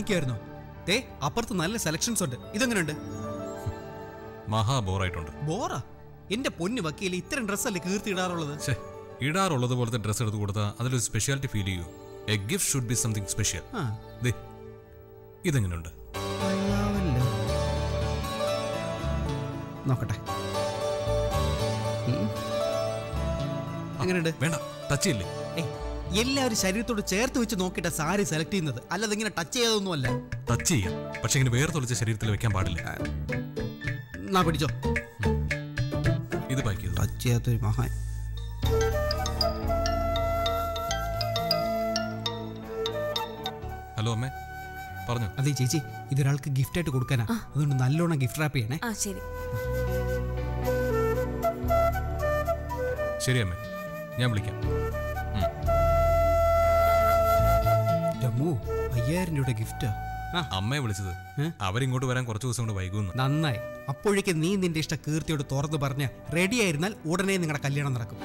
നിൽക്കുമായിരുന്നോ ദേ അപ്പുറത്ത് നല്ല സെലക്ഷൻസ് ഉണ്ട് ഇതെങ്ങനെയുണ്ട് മഹാ ബോറായിട്ടുണ്ട് ബോറാ എന്റെ പൊന്നു വക്കീൽ ഇത്തരം ഡ്രസ്സല്ലേ കീർത്തി ഇടാറുള്ളത് ഛേ ഇടാറുള്ളത് പോലത്തെ ഡ്രസ്സ് എടുത്ത് കൊടുത്താൽ അതിലൊരു സ്പെഷ്യാലിറ്റി ഫീൽ ചെയ്യൂ a gift should be something special ആ ദേ ഇതെങ്ങനെയുണ്ട് കൊള്ളാമല്ലോ. നോക്കട്ടെ ഉം. എങ്ങനെയുണ്ട് വേണ്ട ടച്ച് ചെയ്യില്ലേ ഏയ് എല്ലാവരും ശരീരത്തോട് ചേർത്ത് വെച്ച് നോക്കിയിട്ടാ സാരി സെലക്ട് ചെയ്യുന്നത് അല്ലാതെ ഇങ്ങനെ ടച്ച് ചെയ്തൊന്നുമല്ല ടച്ച് ചെയ്യാം പക്ഷെ ഇങ്ങനെ വേറെ തൊളിച്ച ശരീരത്തിൽ വെക്കാൻ പാടില്ല എന്നാ പിടിച്ചോ ഇത് പാക്ക് ചെയ്തു ടച്ച് ചെയ്യാത്തൊരു മഹാൻ ഹലോ അമ്മേ പറഞ്ഞു അതെ ചേച്ചി ഇതൊരാൾക്ക് ഗിഫ്റ്റ് ആയിട്ട് കൊടുക്കാനാ അതുകൊണ്ട് നല്ലോണം ഗിഫ്റ്റ് റാപ്പ് ചെയ്യണേ ആ ശരി ശരി അമ്മേ ഞാൻ വിളിക്കാം രമു അയ്യായിരം രൂപയുടെ ഗിഫ്റ്റാ ആ അമ്മയെ വിളിച്ചത് ഏ? അവരിങ്ങോട്ട് വരാൻ കുറച്ച് ദിവസം കൊണ്ട് വൈകുന്നു നന്നായി അപ്പോഴേക്ക് നീ നിന്റെ ഇഷ്ട കീർത്തിയോട് തുറന്നു പറഞ്ഞ റെഡി ആയിരുന്നാൽ ഉടനെ നിങ്ങളുടെ കല്യാണം നടക്കും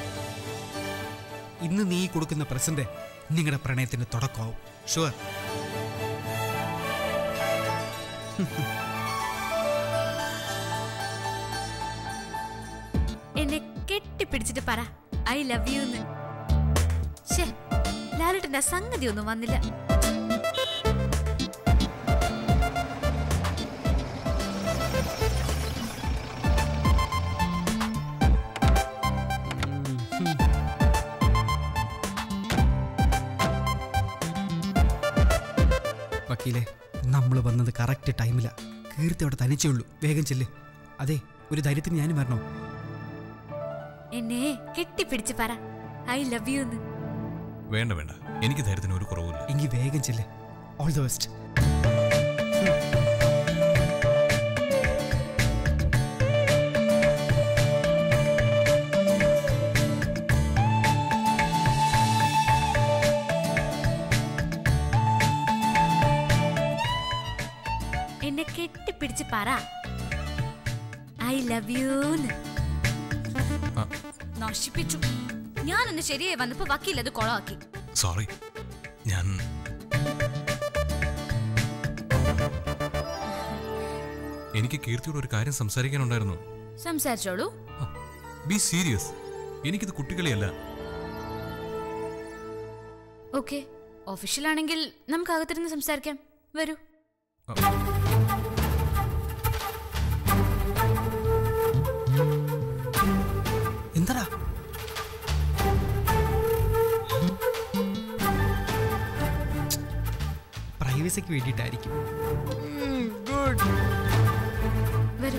ഇന്ന് നീ കൊടുക്കുന്ന പ്രസന്റ് നിങ്ങളുടെ പ്രണയത്തിന്റെ തുടക്കമാവും ഷുവർ എന്നെ കെട്ടിപ്പിടിച്ചിട്ട് പറ ഐ ലവ് യു എന്ന് ഷേ ലാലേട്ടന്റെ ആ സംഗതി ഒന്നും വന്നില്ല വക്കീലെ നമ്മൾ വന്നത് കറക്റ്റ് ടൈമിലാ കീർത്തി അവിടെ തനിച്ചേ ഉള്ളൂ വേഗം ചെല്ല് അതെ ഒരു ധൈര്യത്തിന് ഞാനും വരണോ എന്നെ കെട്ടിപ്പിടിച്ച് പറ ഐ ലവ് യു എന്ന് വേണ്ട വേണ്ട എനിക്ക് ധൈര്യത്തിന് ഒരു കുറവുമില്ല എങ്കിൽ വേഗം ചെല്ല് ഓൾ ദ ബെസ്റ്റ് എന്നെ കെട്ടിപ്പിടിച്ച് പറ ഐ ലവ് യു ആ. നശിപ്പിച്ചു ഞാനൊന്ന് ശരിയായി വന്നപ്പോ വക്കീൽ അത് കൊളമാക്കി സോറി ഞാൻ എനിക്ക് കീർത്തിയോട് ഒരു കാര്യം സംസാരിക്കാനുണ്ടായിരുന്നു സംസാരിച്ചോളൂ ബി സീരിയസ് എനിക്കിത് കുട്ടികളിയല്ല ഓക്കെ ഒഫീഷ്യലാണെങ്കിൽ നമുക്ക് അകത്തിരുന്ന് സംസാരിക്കാം വരൂ എന്താടാ പ്രൈവസിക്ക് വേണ്ടിയിട്ടായിരിക്കും വരൂ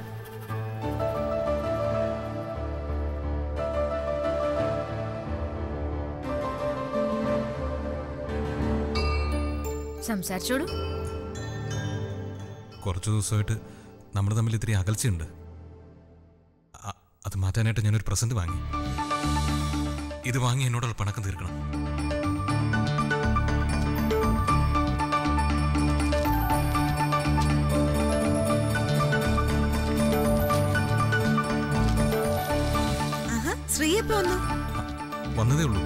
സംസാരിച്ചോളൂ കുറച്ച് ദിവസമായിട്ട് നമ്മൾ തമ്മിൽ ഇത്തിരി അകൽച്ചയുണ്ട് അ- അത് മാറ്റാനായിട്ട് ഞാനൊരു പ്രസന്റ് വാങ്ങി ഇത് വാങ്ങി എന്നോടുള്ള പണക്കം തീർക്കണം ആഹാ ശ്രീ എപ്പോ വന്നു വന്നതേ ഉള്ളൂ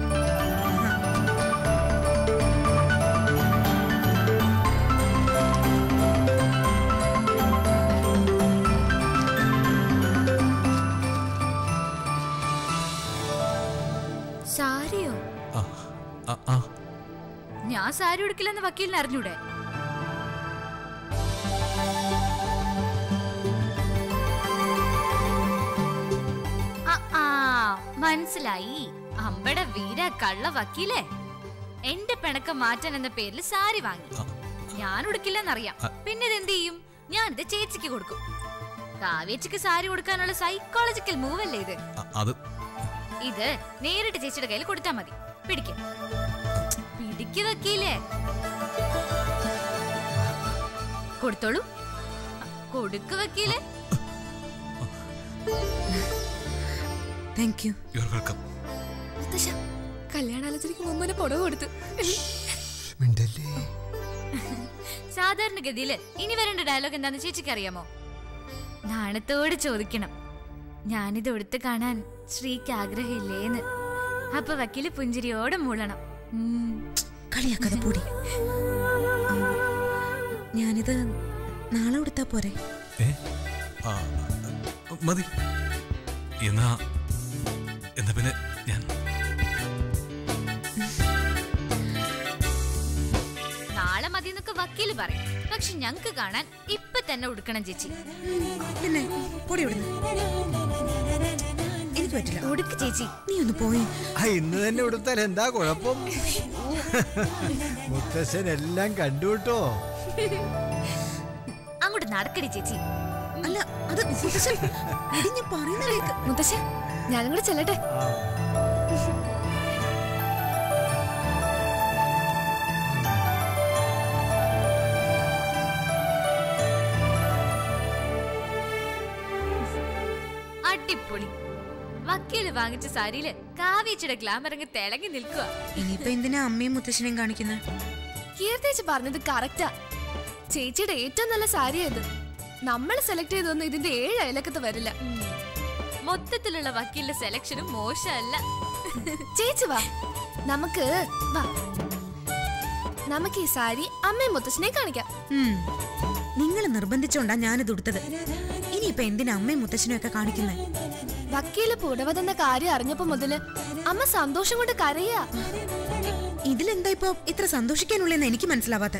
സാരിയോ ആ ആ, ആ ഞാൻ സാരി ഉടുക്കില്ലെന്ന് വക്കീലിന് അറിഞ്ഞൂടെ ആ, ആ, മനസ്സിലായി അമ്പടെ വീര കള്ള വക്കീലേ എന്റെ പിണക്കം മാറ്റാൻ എന്ന പേരിൽ സാരി വാങ്ങി ആ, ഞാൻ ഉടുക്കില്ലെന്നറിയാം പിന്നെ ഇത് എന്ത് ചെയ്യും ഞാനിത് ചേച്ചിക്ക് കൊടുക്കും കാവേച്ചിക്ക് സാരി കൊടുക്കാനുള്ള സൈക്കോളജിക്കൽ മൂവ് അല്ലേ ഇത് ആ, അത് ഇത് നേരിട്ട് ചേച്ചിയുടെ കയ്യിൽ കൊടുത്താൽ മതി പിടിക്ക് പിടിക്ക് വക്കീലേ കൊടുത്തോളൂ കൊടുക്ക് വക്കീലേ thank you you are welcome കല്യാണാലോചനയ്ക്ക് മുമ്പ് തന്നെ പുടവ് കൊടുത്തു മിണ്ടല്ലേ സാധാരണഗതിയില് ഇനി വരേണ്ട ഡയലോഗ് എന്താന്ന് ചേച്ചിക്ക് അറിയാമോ നാണത്തോട് ചോദിക്കണം ഞാനിത് എടുത്ത് കാണാൻ ശ്രീക്ക് ആഗ്രഹമില്ലേന്ന് അപ്പൊ വക്കീല് പുഞ്ചിരിയോടെ മൂളണം ഉം. കളിയാക്കാതെ പൊടി ഞാനിത് നാളെ കൊടുത്താ പോരെ ഏ ആ, മതി എന്നാ എന്നാ പിന്നെ ഞാൻ നാളെ മതി എന്നൊക്കെ വക്കീല് പറയും പക്ഷെ ഞങ്ങക്ക് കാണാൻ ഇപ്പൊ തന്നെ ഉടുക്കണം ചേച്ചി പിന്നെ പൊടി ഇവിടുന്ന് എനിക്ക് പറ്റില്ല ഉടുക്ക് ചേച്ചി നീ ഒന്ന് പോയി ആ ഇന്ന് തന്നെ ഉടുത്താൽ എന്താ കുഴപ്പം മുത്തശ്ശൻ എല്ലാം കണ്ടുവിട്ടോ അങ്ങോട്ട് നടക്കടി ചേച്ചി അല്ല അത് മുത്തശ്ശൻ, എടി, ഞാൻ പറയുന്ന കേക്ക് മുത്തശ്ശ ഞാനും കൂടെ ചെല്ലട്ടെ അടിപൊളി വക്കീല് വാങ്ങിച്ച സാരിയില് കാവേച്ചിയുടെ ഗ്ലാമർ അങ്ങ് തിളങ്ങി നിൽക്കുക ഇനിയിപ്പോ എന്തിനാ അമ്മയും മുത്തശ്ശനെയും കാണിക്കുന്നത് കീർത്തേച്ച് പറഞ്ഞത് കറക്റ്റാ ചേച്ചിയുടെ ഏറ്റവും നല്ല സാരിയാ ഇത് നമ്മൾ സെലക്ട് ചെയ്തൊന്നും ഇതിന്റെ ഏഴ് അയലക്കത്ത് വരില്ല മൊത്തത്തിലുള്ള വക്കീലിന്റെ സെലക്ഷനും മോശമല്ല ചേച്ചി വാ നമുക്ക് വാ നമുക്ക് ഈ സാരി അമ്മയും മുത്തച്ഛനെ കാണിക്കാം നിങ്ങൾ നിർബന്ധിച്ചോണ്ടാ ഞാനിത് ഉടുത്തത് ഇനിയിപ്പോ എന്തിനാ അമ്മയും മുത്തശ്ശനും ഒക്കെ കാണിക്കുന്നത് വക്കീല് പുടവ തന്ന കാര്യം അറിഞ്ഞപ്പോ മുതല് അമ്മ സന്തോഷം കൊണ്ട് കരയാ ഇതിലെന്താ ഇപ്പോ ഇത്ര സന്തോഷിക്കാനുള്ളതെന്ന് എനിക്ക് മനസ്സിലാവാത്ത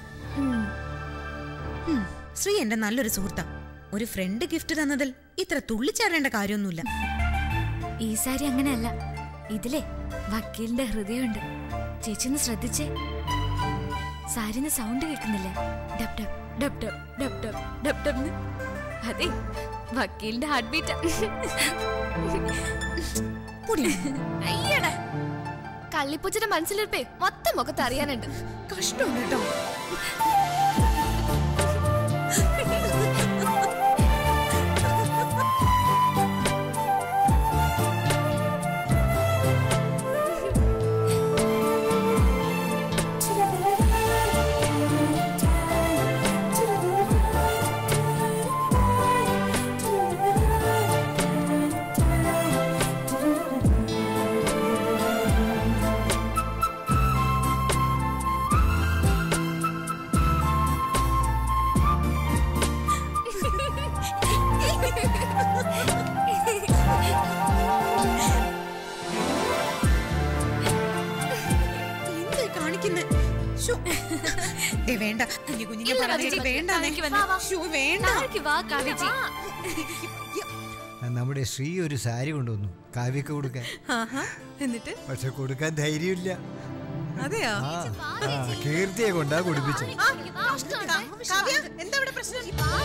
ശ്രീ എന്റെ നല്ലൊരു സുഹൃത്താ ഒരു ഫ്രണ്ട് ഗിഫ്റ്റ് തന്നതിൽ ഇത്ര തുള്ളിച്ചാടേണ്ട കാര്യമൊന്നുമില്ല ഈ സാരി അങ്ങനെയല്ല ഇതിലെ വക്കീലിന്റെ ഹൃദയമുണ്ട് ചേച്ചി ഒന്ന് ശ്രദ്ധിച്ചേ സാരിന്ന് സൗണ്ട് കേൾക്കുന്നില്ലേ ഡബ് ഡബ് ഡബ് ഡബ് ഡബ് ഡബ് ഡബ് ഡബ് ന്ന്. അതെ വക്കീലിന്റെ ഹാർട്ട് ബീറ്റ് അയ്യടാ കള്ളിപ്പൂച്ചയുടെ മനസ്സിലിരിപ്പേ മൊത്തം മുഖത്ത് അറിയാനുണ്ട് കഷ്ടമുണ്ട് കേട്ടോ എന്താ കാണിക്കുന്നേ ശ്ശോ. ദേ വേണ്ട കുഞ്ഞു കുഞ്ഞിനെ ഇല്ല, പറഞ്ഞേ, ചേച്ചി, വേണ്ട താഴേക്ക് വന്നേ. ശ്ശോ, വേണ്ട താഴേക്ക് വാ കാവേച്ചി ആ, നമ്മുടെ ശ്രീ ഒരു സാരി കൊണ്ടുവന്നു കാവ്യക്ക് കൊടുക്കാൻ എന്നിട്ട് പക്ഷെ കൊടുക്കാൻ ധൈര്യമില്ല അതെയോ ആ ആ കീർത്തിയെ കൊണ്ടാ കുടിപ്പിച്ചത് കാവ്യ എന്താ ഇവിടെ പ്രശ്നം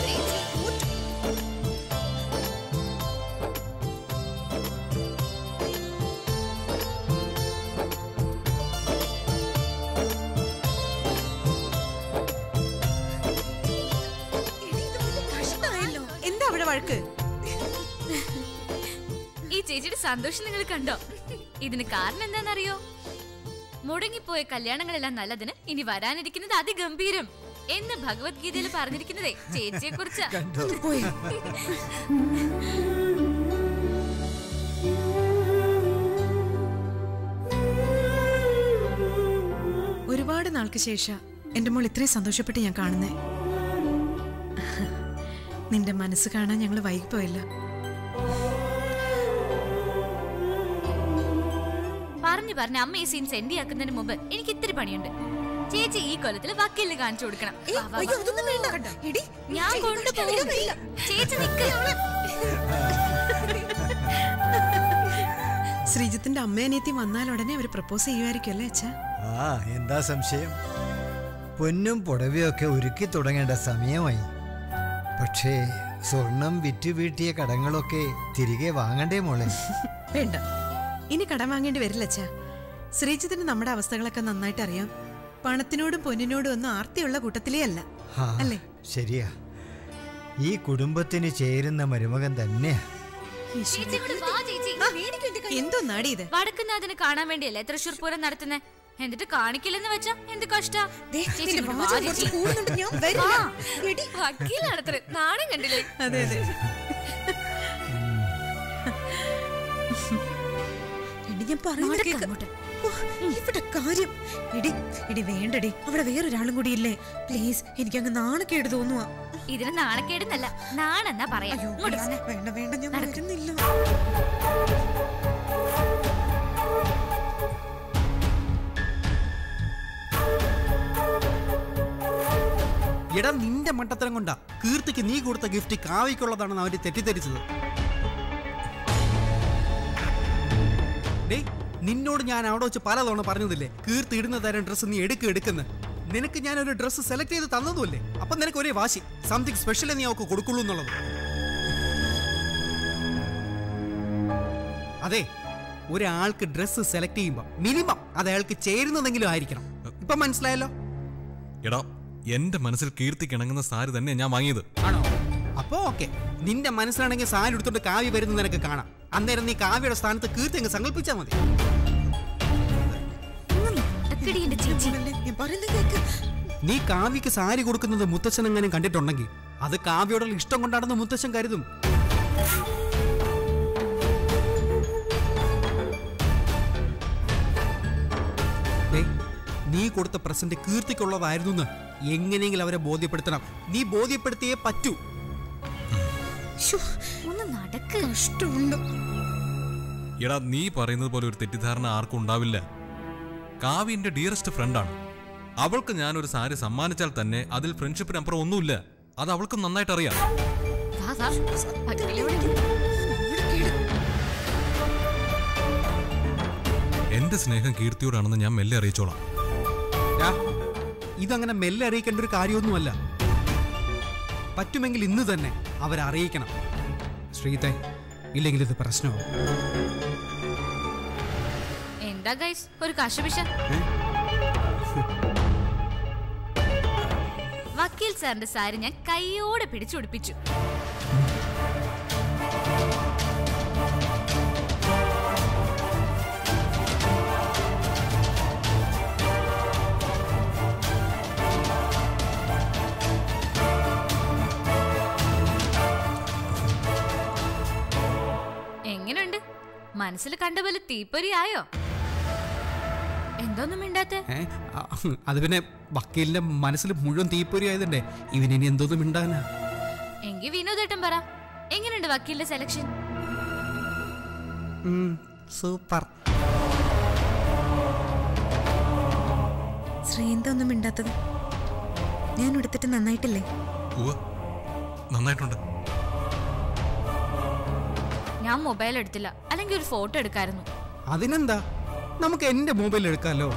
എന്താ അവിടെ വഴക്ക് ഈ ചേച്ചിയുടെ സന്തോഷം നിങ്ങൾ കണ്ടോ ഇതിന് കാരണം എന്താണെന്നറിയോ മുടങ്ങിപ്പോയ കല്യാണങ്ങളെല്ലാം നല്ലതിന് ഇനി വരാനിരിക്കുന്നത് അതിഗംഭീരം എന്ന് ഭഗവത്ഗീതയിൽ പറഞ്ഞിരിക്കുന്നതേ ചേച്ചിയെ കുറിച്ചാ കണ്ടോ പോയി ഒരുപാട് നാൾക്ക് ശേഷം എന്റെ മോൾ ഇത്രയും സന്തോഷപ്പെട്ട് ഞാൻ കാണുന്നേ നിന്റെ മനസ്സ് കാണാൻ ഞങ്ങൾ വൈകിപ്പോയില്ല പറഞ്ഞു പറഞ്ഞ അമ്മ ഈ സീൻ സെൻഡ് ആക്കുന്നതിന് മുമ്പ് എനിക്ക് ഇത്തിരി പണിയുണ്ട് ചേച്ചി ഈ കൊല്ലത്തിൽ വക്കീലിന് കാണിച്ചു കൊടുക്കണം വാ, വാ, വാ. അയ്യോ അതൊന്നും വേണ്ട എടി ഞാൻ കൊണ്ടുപോകും ചേച്ചി നിക്ക് ശ്രീജിത്തിന്റെ അമ്മയനിയത്തി വന്നാൽ ഉടനെ അവർ പ്രപ്പോസ് ചെയ്യുമായിരിക്കും അല്ലേ അച്ഛാ ആ എന്താ സംശയം പൊന്നും പുടവയൊക്കെ ഒരുക്കി തുടങ്ങേണ്ട സമയമായി പക്ഷേ സ്വർണം വിറ്റ് വീട്ടിയ കടങ്ങളൊക്കെ തിരികെ വാങ്ങണ്ടേ മോളെ വേണ്ട ഇനി കടം വാങ്ങേണ്ടി വരില്ല അച്ഛാ ശ്രീജിത്തിന് നമ്മുടെ അവസ്ഥകളൊക്കെ നന്നായിട്ട് അറിയാം പണത്തിനോടും പൊന്നിനോടും ഒന്നും ആർത്തിയുള്ള കൂട്ടത്തിലേ അല്ല ആ, അല്ലേ? ശരിയാ ഈ കുടുംബത്തിന് ചേരുന്ന മരുമകൻ തന്നെയാ ചേച്ചി ഇങ്ങോട്ട് വാ ചേച്ചി എന്തോ നാടി ഇത് വടക്കുന്നാഥിന് കാണാൻ വേണ്ടിയല്ലേ തൃശ്ശൂർ പൂരം നടത്തുന്നേ എന്നിട്ട് കാണിക്കില്ലെന്ന് വെച്ചാ എന്ത് കഷ്ടാ ദേ, ചേച്ചി നിന്റെ ഇങ്ങോട്ട് വാ വാചകം ചേച്ചി. കുറച്ച് കൂടുന്നുണ്ട്, ഞാൻ വരില്ല. എടി, വക്കീലാണത്രേ നാണം കണ്ടില്ലേ അതെ അതെ എടി, ഞാൻ പറയുന്നത് നടക്ക് കേക്ക്. അങ്ങോട്ട്. ഓ, ഇവിടെ കാര്യം എടി എടി വേണ്ടടി അവിടെ വേറൊരാളും കൂടി ഇല്ലേ പ്ലീസ് എനിക്കങ്ങ് നാണക്കേട് തോന്നുവാ ഇതിന് നാണക്കേടുന്നല്ല നാണെന്നാ പറയാ അയ്യോ ഇങ്ങോട്ട് please, വന്നേ. വേണ്ട വേണ്ട ഞാൻ നടക്ക്. വരുന്നില്ല എടാ നിന്റെ മട്ടത്തരം കൊണ്ടാ കീർത്തിക്ക് നീ കൊടുത്ത ഗിഫ്റ്റ് കാവിക്കുള്ളതാണെന്ന് അവര് തെറ്റിദ്ധരിച്ചത് ഡേ നിന്നോട് ഞാൻ അവിടെ വെച്ച് പലതവണ പറഞ്ഞതില്ലേ കീർത്തി ഇടുന്ന തരം ഡ്രസ്സ് നീ എടുക്ക് എടുക്കുന്ന നിനക്ക് ഞാൻ ഒരു ഡ്രസ്സ് സെലക്ട് ചെയ്ത് തന്നതുമല്ലേ അപ്പൊ നിനക്ക് ഒരേ വാശി സംതിങ് സ്പെഷ്യൽ നീ അവൾക്ക് കൊടുക്കുള്ളൂ എന്നുള്ളത് അതെ ഒരാൾക്ക് ഡ്രസ്സ് സെലക്ട് ചെയ്യുമ്പോൾ മിനിമം അത് അയാൾക്ക് ചേരുന്നതെങ്കിലും ആയിരിക്കണം ഇപ്പൊ മനസ്സിലായല്ലോ എടാ എന്റെ മനസ്സിൽ കീർത്തിക്ക് ഇണങ്ങുന്ന സാരി തന്നെ ഞാൻ വാങ്ങിയത് ആണോ അപ്പോ ഓക്കെ നിന്റെ മനസ്സിലാണെങ്കിൽ സാരി എടുത്തോണ്ട് കാവ്യ വരുന്നത് നിനക്ക് കാണാം അന്നേരം നീ കാവ്യയുടെ സ്ഥാനത്ത് കീർത്തി അങ്ങ് സങ്കല്പിച്ചാ മതി നടക്കടി എന്റെ ചേച്ചി മോളല്ലേ, ഞാൻ പറയുന്നത് കേക്ക് നീ കാവ്യക്ക് സാരി കൊടുക്കുന്നത് മുത്തച്ഛൻ എങ്ങനെ കണ്ടിട്ടുണ്ടെങ്കിൽ അത് കാവ്യയോടുള്ള ഇഷ്ടം കൊണ്ടാണെന്ന് മുത്തച്ഛൻ കരുതും ദേ, നീ കൊടുത്ത പ്രസന്റ് കീർത്തിക്കുള്ളതായിരുന്നു എന്ന് എങ്ങനെയെങ്കിലും അവരെ ബോധ്യപ്പെടുത്തണം നീ ബോധ്യപ്പെടുത്തിയേ പറ്റൂ ശ്ശോ, ഒന്ന് നടക്ക് കഷ്ടമുണ്ട് എടാ നീ പറയുന്നത് പോലെ ഒരു തെറ്റിദ്ധാരണ ആർക്കും ഉണ്ടാവില്ല കാവ്യ എന്റെ ഡിയറസ്റ്റ് ഫ്രണ്ടാണ് അവൾക്ക് ഞാനൊരു സാരി സമ്മാനിച്ചാൽ തന്നെ അതിൽ ഫ്രണ്ട്ഷിപ്പിനപ്പുറം ഒന്നുമില്ല അത് അവൾക്കും നന്നായിട്ട് അറിയാം വാ, വാ. വക്കീലെ വിളിക്ക്. എന്റെ സ്നേഹം കീർത്തിയോടാണെന്ന് ഞാൻ മെല്ലെ അറിയിച്ചോളാം ഡാ, ഇതങ്ങനെ മെല്ലെ അറിയിക്കേണ്ട ഒരു കാര്യമൊന്നുമല്ല പറ്റുമെങ്കിൽ ഇന്ന് തന്നെ അവരെ അറിയിക്കണം ശ്രീത്തെ ഇല്ലെങ്കിൽ ഇത് പ്രശ്നമാവും എന്താ ഗൈസ് ഒരു കശപിശ വക്കീൽ സാറിന്റെ സാരി ഞാൻ കൈയോടെ പിടിച്ചുടിപ്പിച്ചു എങ്ങനെയുണ്ട് മനസ്സിൽ കണ്ട പോലെ തീപ്പൊരി ആയോ എന്തോന്നും മിണ്ടാത്തെ ഏ ആ, അത് പിന്നെ വക്കീലിന്റെ മനസ്സിൽ മുഴുവൻ തീപ്പൊരി ആയതുണ്ടേ ഇവനിനി എന്തോന്നും മിണ്ടാനാ എങ്കിൽ വിനോദേട്ടൻ പറ എങ്ങനെയുണ്ട് വക്കീലിന്റെ സെലക്ഷൻ ഉം, സൂപ്പർ ശ്രീന്ത ഒന്നും മിണ്ടാത്തത് ഞാൻ എടുത്തിട്ട് നന്നായിട്ടില്ലേ ഉവ്വ് നന്നായിട്ടുണ്ട് ഞാൻ മൊബൈൽ എടുത്തില്ല അല്ലെങ്കിൽ ഒരു ഫോട്ടോ എടുക്കായിരുന്നു അതിനെന്താ നമുക്ക് എന്റെ മൊബൈൽ എടുക്കാമല്ലോ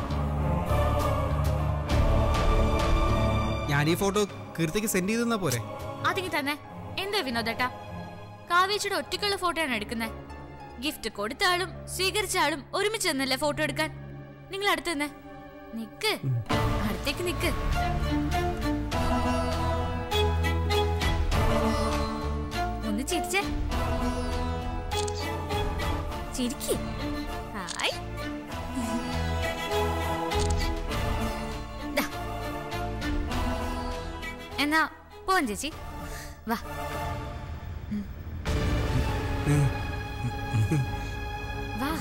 ഞാൻ ഈ ഫോട്ടോ കീർത്തിക്ക് സെൻഡ് ചെയ്തെന്നാ പോരെ അതിങ്ങി തന്നെ എന്താ വിനോദേട്ടാ കാവേച്ചിയുടെ ഒറ്റയ്ക്കുള്ള ഫോട്ടോയാണ് എടുക്കുന്നത് ഗിഫ്റ്റ് കൊടുത്ത ആളും സ്വീകരിച്ച ആളും ഒരുമിച്ച് തന്നല്ലേ ഫോട്ടോ എടുക്കാൻ നിങ്ങൾ അടുത്ത് തന്നെ നിക്ക് അടുത്തേക്ക് നിക്ക് ഒന്ന് ചിരിച്ചേ ചിരിക്ക് ഹായ് ദാ. എന്നാ പോവാൻ ചേച്ചി വാ വാ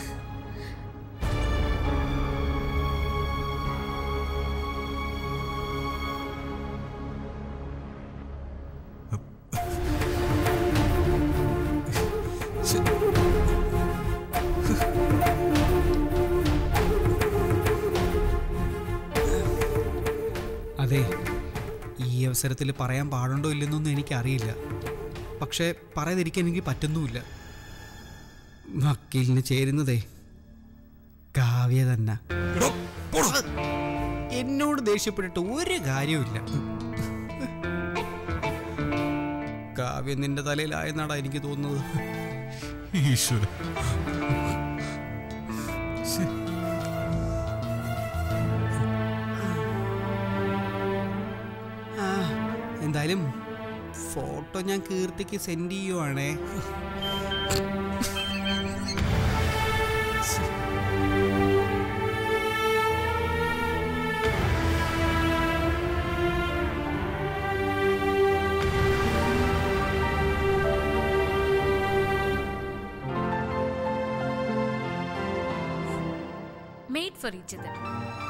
അതെ ഈ അവസരത്തിൽ പറയാൻ പാടുണ്ടോ ഇല്ലെന്നൊന്നും എനിക്കറിയില്ല പക്ഷേ പറയാതിരിക്കാൻ എനിക്ക് പറ്റുന്നുമില്ല വക്കീലിന് ചേരുന്നതേ കാവ്യ തന്നെ എടോ, പോടോ. എന്നോട് ദേഷ്യപ്പെട്ടിട്ട് ഒരു കാര്യവുമില്ല കാവ്യ നിന്റെ തലയിലായെന്നാടാ എനിക്ക് തോന്നുന്നത് ഈശ്വര ആ, എന്തായാലും ഫോട്ടോ ഞാൻ കീർത്തിക്ക് സെൻഡ് ചെയ്യുവാണേ made for each other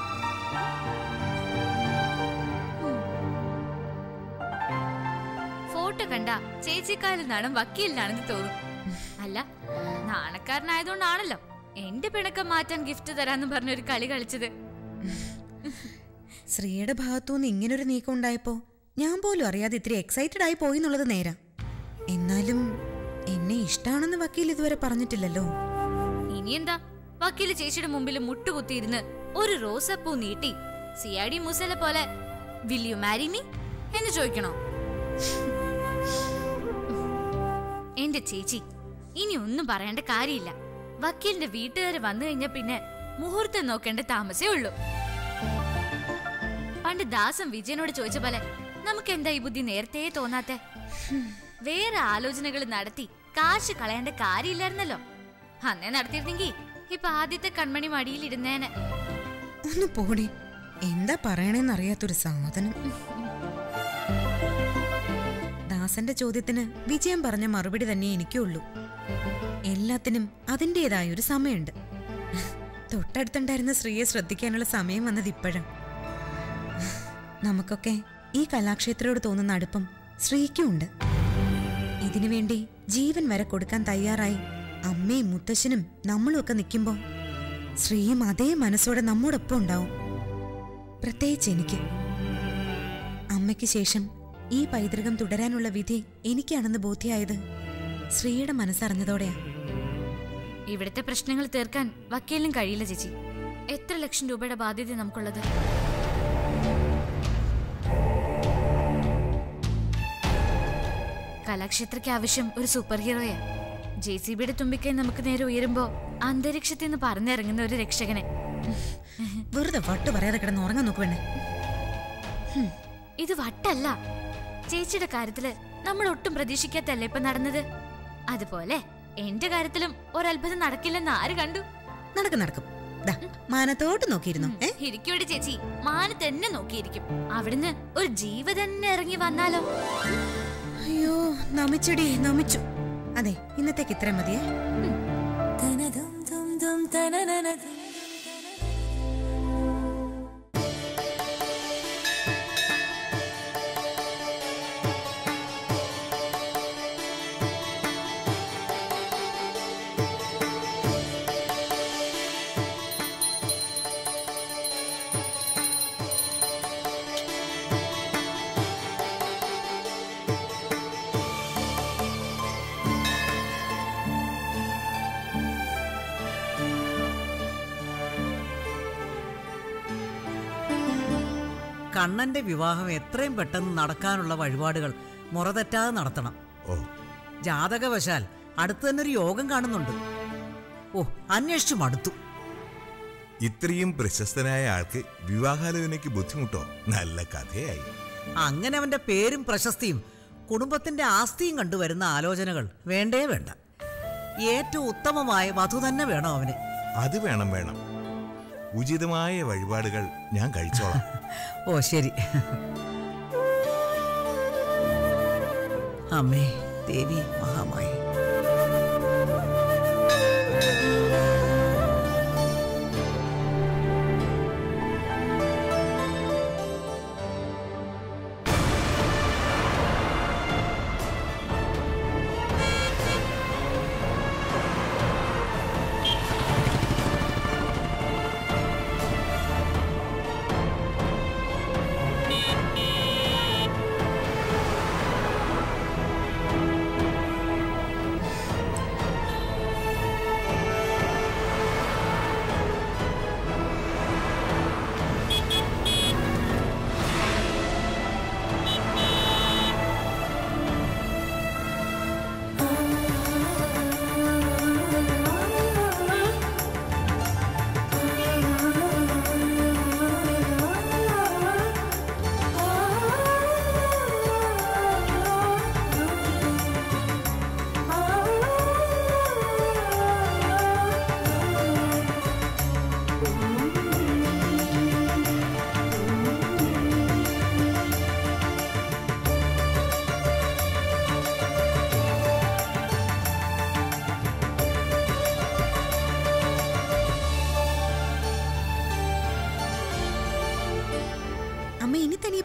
photo കണ്ട ചേച്ചിക്കാലിൽ നാണം വക്കീലിനാണെന്ന് തോന്നും അല്ല നാണക്കാരനായതുകൊണ്ടാണല്ലോ എന്റെ പിണക്കം മാറ്റാൻ ഗിഫ്റ്റ് തരാന്ന് പറഞ്ഞൊരു കളി കളിച്ചത് ശ്രീയുടെ ഭാഗത്തുനിന്ന് ഇങ്ങനൊരു നീക്കം ഉണ്ടായപ്പോ ഞാൻ പോലും അറിയാതെ ഇത്തിരി എക്സൈറ്റഡ് ആയി പോയി എന്നുള്ളത് നേരാ എന്നാലും എന്നെ ഇഷ്ടാണെന്ന് വക്കീൽ ഇതുവരെ പറഞ്ഞിട്ടില്ലല്ലോ ഇനി എന്താ വക്കീല് ചേച്ചിയുടെ മുമ്പിൽ മുട്ടുകുത്തിയിരുന്ന് ഒരു റോസപ്പൂ നീട്ടി സി ഐ ഡി മുസല പോലെ വിൽ യു മാരി മീ എന്ന് ചോദിക്കണോ എന്റെ ചേച്ചി ഇനി ഒന്നും പറയേണ്ട കാര്യമില്ല വക്കീലിന്റെ വീട്ടുകാര് വന്നു കഴിഞ്ഞ പിന്നെ മുഹൂർത്തം നോക്കേണ്ട താമസേ ഉള്ളൂ പണ്ട് ദാസം വിജയനോട് ചോദിച്ച പോലെ നമുക്ക് എന്താ ഈ ബുദ്ധി നേരത്തെ തോന്നാത്തെ വേറെ ആലോചനകൾ നടത്തി കാശ് കളയേണ്ട കാര്യമില്ലായിരുന്നല്ലോ അന്നേ നടത്തിയിരുന്നെങ്കി ഇപ്പൊ ആദ്യത്തെ കൺമണി മടിയിലിരുന്നേനെ ഒന്ന് പോടി എന്താ പറയണേന്നറിയാത്തൊരു സാധനം ദാസന്റെ ചോദ്യത്തിന് വിജയം പറഞ്ഞ മറുപടി തന്നെ എനിക്കുള്ളൂ എല്ലാത്തിനും അതിൻ്റെതായ ഒരു സമയമുണ്ട് തൊട്ടടുത്തുണ്ടായിരുന്ന സ്ത്രീയെ ശ്രദ്ധിക്കാനുള്ള സമയം വന്നത് ഇപ്പോഴും നമുക്കൊക്കെ ഈ കലാക്ഷേത്രയോട് തോന്നുന്ന അടുപ്പം ശ്രീക്കും ഉണ്ട് ഇതിനു വേണ്ടി ജീവൻ വരെ കൊടുക്കാൻ തയ്യാറായി അമ്മയും മുത്തശ്ശനും നമ്മളും ഒക്കെ നിൽക്കുമ്പോൾ ശ്രീയും അതേ മനസ്സോടെ നമ്മോടൊപ്പം ഉണ്ടാവും പ്രത്യേകിച്ച് എനിക്ക് അമ്മയ്ക്ക് ശേഷം ഈ പൈതൃകം തുടരാനുള്ള വിധി എനിക്കാണെന്ന് ബോധ്യമായത് ശ്രീയുടെ മനസ്സറിഞ്ഞതോടെയാ ഇവിടുത്തെ പ്രശ്നങ്ങൾ തീർക്കാൻ വക്കീലിനും കഴിയില്ല ചേച്ചി എത്ര ലക്ഷം രൂപയുടെ ബാധ്യത നമുക്കുള്ളത് കലാക്ഷേത്രയ്ക്ക് ആവശ്യം ഒരു സൂപ്പർ ഹീറോയാ ജെ സി ബിയുടെ തുമ്പിക്കൈ നമുക്ക് നേരെ ഉയരുമ്പോ അന്തരീക്ഷത്തിൽ നിന്ന് പറന്നിറങ്ങുന്ന ഒരു രക്ഷകനെ വെറുതെ വട്ട് പറയാതെ കിടന്ന് ഉറങ്ങാൻ നോക്കുവേണ്ടേ ഇത് വട്ടല്ല ചേച്ചിയുടെ കാര്യത്തില് നമ്മൾ ഒട്ടും പ്രതീക്ഷിക്കാത്തല്ലേ ഇപ്പൊ നടന്നത് അതുപോലെ എന്റെ കാര്യത്തിലും ഒരത്ഭുതം നടക്കില്ലെന്ന് ആര് കണ്ടു നടക്കും നടക്കും ദാ, മാനത്തോട്ട് നോക്കിയിരുന്നു ഏ ഇരിക്കൂടി ചേച്ചി മാന തന്നെ നോക്കിയിരിക്കും അവിടുന്ന് ഒരു ജീവ തന്നെ ഇറങ്ങി വന്നാലോ അയ്യോ നമിച്ചടി നമിച്ചു അതെ ഇന്നത്തേക്ക് ഇത്രയും മതിയേ കണ്ണന്റെ വിവാഹം എത്രയും പെട്ടെന്ന് നടക്കാനുള്ള വഴിപാടുകൾ മുറതെറ്റാതെ നടത്തണം ഓ ജാതകവശാൽ അടുത്ത് തന്നെ ഒരു യോഗം കാണുന്നുണ്ട് ഓ അന്വേഷിച്ചു മടുത്തു ഇത്രയും പ്രശസ്തനായ ആൾക്ക് വിവാഹാലോചനയ്ക്ക് ബുദ്ധിമുട്ടോ നല്ല കഥയായി അങ്ങനെ അവന്റെ പേരും പ്രശസ്തിയും കുടുംബത്തിന്റെ ആസ്തിയും കണ്ടുവരുന്ന ആലോചനകൾ വേണ്ടേ വേണ്ട ഏറ്റവും ഉത്തമമായ വധു തന്നെ വേണം അവന് അത് വേണം വേണം ഉചിതമായ വഴിപാടുകൾ ഞാൻ കഴിച്ചോളാം ഓ ശരി അമ്മേ ദേവി മഹാമായി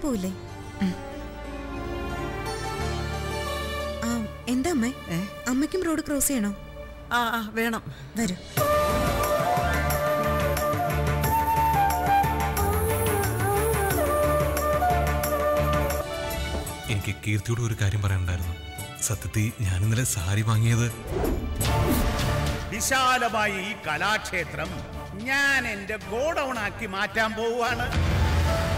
പോവില്ലേ ഉം. ആ എന്താ അമ്മേ ഏ? അമ്മയ്ക്കും റോഡ് ക്രോസ് ചെയ്യണോ ആ ആ വേണം വരൂ എനിക്ക് കീർത്തിയോട് ഒരു കാര്യം പറയാനുണ്ടായിരുന്നു സത്യത്തിൽ ഞാൻ ഇന്നലെ സാരി വാങ്ങിയത് വിശാലമായ ഈ കലാക്ഷേത്രം ഞാൻ എന്റെ ഗോഡൌൺ ആക്കി മാറ്റാൻ പോവുകയാണ്